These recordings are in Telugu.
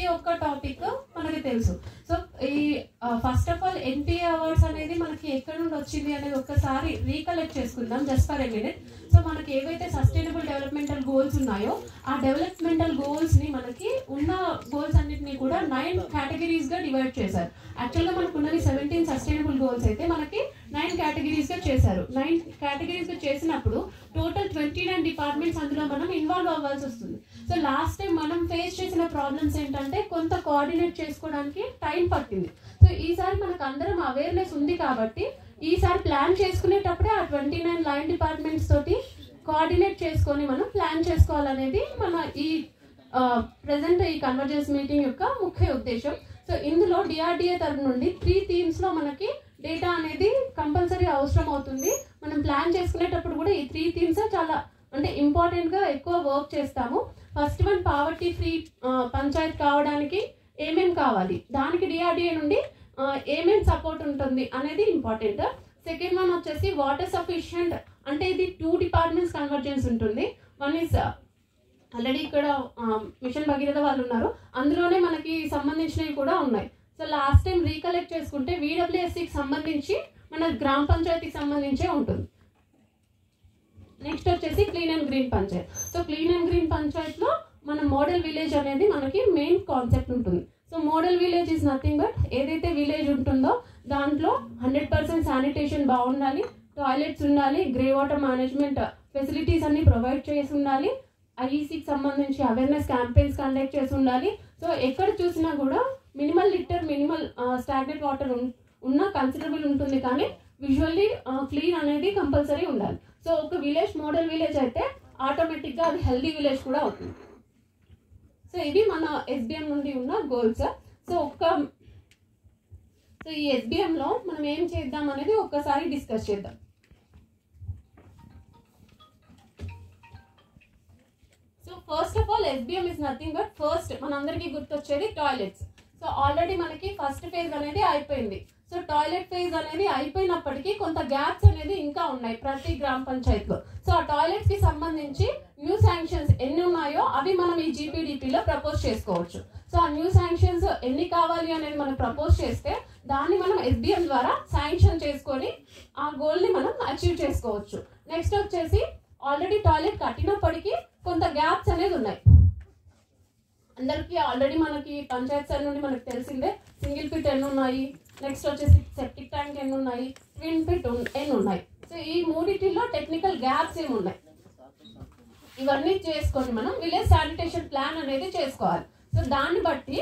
ఒక్క టాపిక్ మనకి తెలుసు సో ఈ first of all NPA awards అనేది మనకి ఎక్కడి నుండి వచ్చింది అనేది ఒక్కసారి రీకలెక్ట్ చేసుకుందాం just for a minute so మనకి ఏవైతే సస్టైనబుల్ డెవలప్మెంటల్ గోల్స్ ఉన్నాయో ఆ డెవలప్మెంటల్ గోల్స్ ని మనకి ఉన్న గోల్స్ అన్నిటిని కూడా నైన్ కేటగిరీస్ గా డివైడ్ చేశారు యాక్చువల్ గా మనకు ఉన్నది సెవెంటీన్ సస్టైనబుల్ గోల్స్ అయితే మనకి నైన్ కేటగిరీస్ గా చేశారు నైన్ కేటగిరీస్ గా చేసినప్పుడు టోటల్ ట్వంటీ నైన్ డిపార్ట్మెంట్స్ అందులో మనం ఇన్వాల్వ్ అవ్వాల్సి వస్తుంది సో లాస్ట్ టైం మనం ఫేస్ చేసిన ప్రాబ్లమ్స్ ఏంటంటే కొంత కోఆర్డినేట్ చేసుకోవడానికి టైం పట్టింది సో ఈసారి మనకు అందరం అవేర్నెస్ ఉంది కాబట్టి ఈసారి ప్లాన్ చేసుకునేటప్పుడే ఆ ట్వంటీ నైన్ లైన్ డిపార్ట్మెంట్స్ తోటి కోఆర్డినేట్ చేసుకొని మనం ప్లాన్ చేసుకోవాలనేది మన ఈ ప్రజెంట్ ఈ కన్వర్జెన్స్ మీటింగ్ యొక్క ముఖ్య ఉద్దేశం సో ఇందులో డిఆర్డిఏ తరఫు నుండి త్రీ థీమ్స్ లో మనకి డేటా అనేది కంపల్సరీ అవసరం అవుతుంది మనం ప్లాన్ చేసుకునేటప్పుడు కూడా ఈ త్రీ థీమ్స్ చాలా అంటే ఇంపార్టెంట్ గా ఎక్కువ వర్క్ చేస్తాము first one poverty free panchayat కావడానికి ఏమేం కావాలి దానికి డిఆర్డిఏ నుండి ఆ, ఏమేం సపోర్ట్ ఉంటుంది అనేది ఇంపార్టెంట్ సెకండ్ వన్ వచ్చేసి వాటర్ సఫిషియంట్ అంటే ఇది టూ డిపార్ట్మెంట్స్ కన్వర్జెన్స్ ఉంటుంది వన్ ఇస్ ఆల్రెడీ ఇక్కడ మిషన్ భగీరథ వాళ్ళు ఉన్నారు అందులోనే మనకి సంబంధించినవి కూడా ఉన్నాయి సో లాస్ట్ టైం రీకలెక్ట్ చేసుకుంటే వీడబ్ల్యూఎస్సికి సంబంధించి మన గ్రామ పంచాయతీకి సంబంధించే ఉంటుంది నెక్స్ట్ వచ్చేసి clean and green panchayat so clean and green panchayat లో మన మోడల్ విలేజ్ అనేది మనకి మెయిన్ కాన్సెప్ట్ ఉంటుంది so model village is nothing but ఏదైతే విలేజ్ ఉంటుందో దాంట్లో హండ్రెడ్ పర్సెంట్ శానిటేషన్ బాగుండాలి టాయిలెట్స్ ఉండాలి గ్రే వాటర్ మేనేజ్మెంట్ ఫెసిలిటీస్ అన్ని ప్రొవైడ్ చేసి ఉండాలి ఐఈసీకి సంబంధించి అవేర్నెస్ క్యాంపెయిన్స్ కండక్ట్ చేసి ఉండాలి సో ఎక్కడ చూసినా కూడా minimal litter minimal stagnant water ఉన్న కన్సిడరబుల్ ఉంటుంది కానీ విజువల్లీ క్లీన్ అనేది కంపల్సరీ ఉండాలి సో ఒక విలేజ్ మోడల్ విలేజ్ అయితే ఆటోమేటిక్గా అది హెల్దీ విలేజ్ కూడా అవుతుంది సో ఇవి మన ఎస్బిఎం నుండి ఉన్న గోల్స్ సో ఒక్క సో ఈ SBM లో మనం ఏం చేద్దాం అనేది ఒక్కసారి డిస్కస్ చేద్దాం so first of all SBM is nothing but first మనందరికీ గుర్తొచ్చేది టాయిలెట్స్ సో ఆల్రెడీ మనకి ఫస్ట్ ఫేజ్ అనేది అయిపోయింది సో టాయిలెట్ ఫేజ్ అనేది అయిపోయినప్పటికీ కొంత గ్యాప్స్ అనేది ఇంకా ఉన్నాయి ప్రతి గ్రామ పంచాయతీలో సో ఆ టాయిలెట్స్ కి సంబంధించి న్యూ శాంక్షన్స్ ఎన్ని ఉన్నాయో అవి మనం ఈ జీపీడీపీలో ప్రపోజ్ చేసుకోవచ్చు సో ఆ న్యూ శాంక్షన్స్ ఎన్ని కావాలి అనేది మనం ప్రపోజ్ చేస్తే దాన్ని మనం ఎస్బిఎం ద్వారా శాంక్షన్ చేసుకొని ఆ గోల్ ని మనం అచీవ్ చేసుకోవచ్చు నెక్స్ట్ వచ్చేసి ఆల్రెడీ టాయిలెట్ కట్టినప్పటికీ కొంత గ్యాప్స్ అనేది ఉన్నాయి అందరికీ ఆల్రెడీ మనకి పంచాయత్ సైడ్ నుండి మనకు తెలిసిందే సింగిల్ పిట్ ఎన్ని ఉన్నాయి నెక్స్ట్ వచ్చేసి సెప్టిక్ ట్యాంక్ ఎన్ని ఉన్నాయి ట్విన్ పిట్ ఎన్ని ఉన్నాయి సో ఈ మూడిటిలో టెక్నికల్ గ్యాప్స్ ఏమి ఉన్నాయి ఇవన్నీ చేసుకొని మనం విలేజ్ శానిటేషన్ ప్లాన్ అనేది చేసుకోవాలి సో దాన్ని బట్టి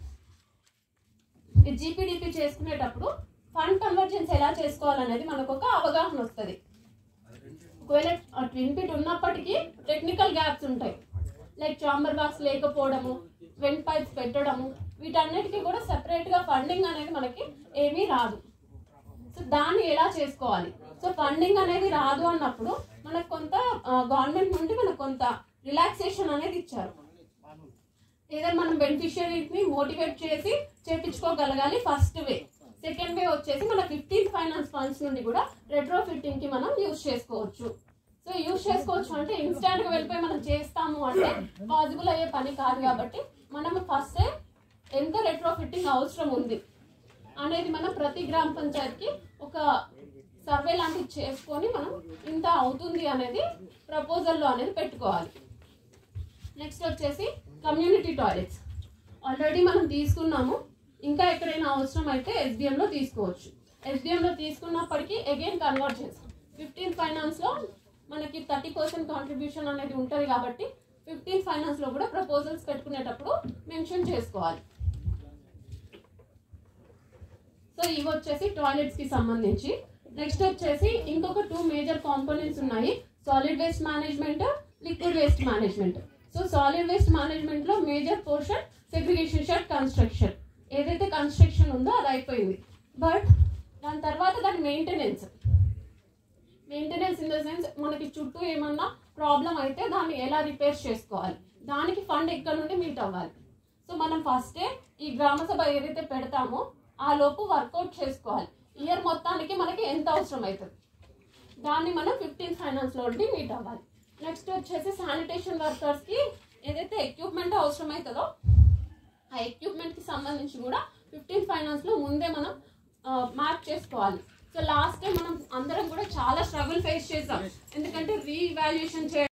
జీపీడీపీ చేసుకునేటప్పుడు ఫండ్ కన్వర్జెన్స్ ఎలా చేసుకోవాలనేది మనకు ఒక అవగాహన వస్తుంది ఒకవేళ ట్విన్ పిట్ ఉన్నప్పటికీ టెక్నికల్ గ్యాప్స్ ఉంటాయి లైక్ చాంబర్ బాక్స్ లేకపోవడము వెంట్ పైప్స్ పెట్టడము వీటన్నిటికీ కూడా సెపరేట్ గా ఫండింగ్ అనేది మనకి ఏమీ రాదు సో దాన్ని ఎలా చేసుకోవాలి సో ఫండింగ్ అనేది రాదు అన్నప్పుడు మనకు కొంత గవర్నమెంట్ నుండి మనకు కొంత రిలాక్సేషన్ అనేది ఇచ్చారు ఏదైనా మనం బెనిఫిషియరీని మోటివేట్ చేసి చేపించుకోగలగాలి ఫస్ట్ వే సెకండ్ వే వచ్చేసి మన ఫిఫ్టీన్త్ ఫైనాన్స్ ఫండ్స్ నుండి కూడా రెట్రో ఫిట్టింగ్ కి మనం యూజ్ చేసుకోవచ్చు సో యూజ్ చేసుకోవచ్చు అంటే ఇన్స్టాంట్ గా వెళ్ళిపోయి మనం చేస్తాము అంటే పాసిబుల్ అయ్యే పని కాదు కాబట్టి మనం ఫస్ట్ ఎంత రెట్రో ఫిట్టింగ్ అవసరం ఉంది అనేది మనం ప్రతి గ్రామ పంచాయత్కి ఒక సర్వే లాంటివి చేసుకొని మనం ఇంత అవుతుంది అనేది ప్రపోజల్లో అనేది పెట్టుకోవాలి నెక్స్ట్ వచ్చేసి కమ్యూనిటీ టాయిలెట్స్ ఆల్రెడీ మనం తీసుకున్నాము ఇంకా ఎక్కడైనా అవసరం అయితే SBM లో తీసుకోవచ్చు SBM లో తీసుకున్నప్పటికీ అగైన్ కన్వర్జెన్స్ ఫిఫ్టీన్ ఫైనాన్స్లో మనకి థర్టీ పర్సెంట్ కాంట్రిబ్యూషన్ అనేది ఉంటుంది కాబట్టి ఫిఫ్టీన్ ఫైనాన్స్లో కూడా ప్రపోజల్స్ పెట్టుకునేటప్పుడు మెన్షన్ చేసుకోవాలి సో ఇవి వచ్చేసి టాయిలెట్స్ కి సంబంధించి నెక్స్ట్ వచ్చేసి ఇంకొక టూ మేజర్ కాంపోనెంట్స్ ఉన్నాయి solid waste management liquid waste management so solid waste management లో major portion segregation shed construction ఏదైతే కన్స్ట్రక్షన్ ఉందో అది అయిపోయింది బట్ దాని తర్వాత దాని maintenance maintenance in the sense మనకి చుట్టూ ఏమన్నా ప్రాబ్లం అయితే దాన్ని ఎలా రిపేర్ చేసుకోవాలి దానికి ఫండ్ ఎక్కడ నుండి మీట్ అవ్వాలి సో మనం ఫస్టే ఈ గ్రామ సభ ఏదైతే పెడతామో ఆ లోపు వర్కౌట్ చేసుకోవాలి ఇయర్ మొత్తానికి మనకి ఎంత అవసరం అవుతుంది దాన్ని మనం ఫిఫ్టీన్ ఫైనాన్స్ లో ఉండి మీట్ అవ్వాలి నెక్స్ట్ వచ్చేసి శానిటేషన్ వర్కర్స్ కి ఏదైతే ఎక్విప్మెంట్ అవసరం అవుతుందో ఆ ఎక్విప్మెంట్ కి సంబంధించి కూడా ఫిఫ్టీన్ ఫైనాన్స్ లో ముందే మనం మార్క్ చేసుకోవాలి సో లాస్ట్ టైం మనం అందరం కూడా చాలా స్ట్రగుల్ ఫేస్ చేసాం ఎందుకంటే రీవాల్యుయేషన్ చేయడం